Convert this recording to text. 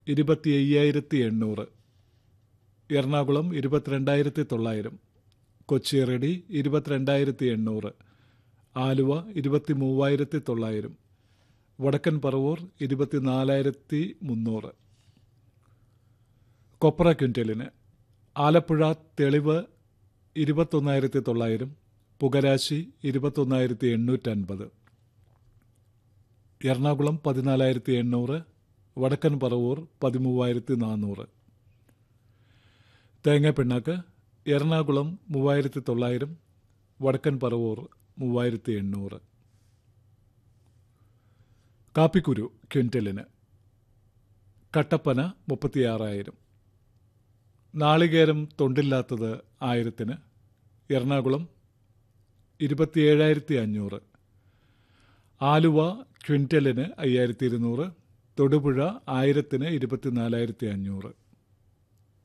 ഇരുപത്തി അയ്യായിരത്തി എണ്ണൂറ് എറണാകുളം ഇരുപത്തിരണ്ടായിരത്തി തൊള്ളായിരം കൊച്ചിയറടി ഇരുപത്തിരണ്ടായിരത്തി എണ്ണൂറ് ആലുവ ഇരുപത്തി മൂവായിരത്തി തൊള്ളായിരം വടക്കൻ പറവൂർ ഇരുപത്തിനാലായിരത്തി മുന്നൂറ് കൊപ്ര ക്വിൻ്റലിന് ആലപ്പുഴ തെളിവ് ഇരുപത്തൊന്നായിരത്തി തൊള്ളായിരം പുകരാശി ഇരുപത്തൊന്നായിരത്തി എണ്ണൂറ്റൻപത് എറണാകുളം പതിനാലായിരത്തി എണ്ണൂറ് വടക്കൻ പറവൂർ പതിമൂവായിരത്തി നാനൂറ് തേങ്ങാപ്പിണ്ണാക്ക് എറണാകുളം മൂവായിരത്തി തൊള്ളായിരം വടക്കൻ പറവൂർ മൂവായിരത്തി എണ്ണൂറ് കാപ്പിക്കുരു ക്വിൻ്റലിന് കട്ടപ്പന മുപ്പത്തിയാറായിരം നാളികേരം തൊണ്ടില്ലാത്തത് ആയിരത്തിന് എറണാകുളം ഇരുപത്തിയേഴായിരത്തി അഞ്ഞൂറ് ആലുവ ക്വിൻ്റലിന് അയ്യായിരത്തി ഇരുന്നൂറ് തൊടുപുഴ ആയിരത്തിന് ഇരുപത്തിനാലായിരത്തി അഞ്ഞൂറ്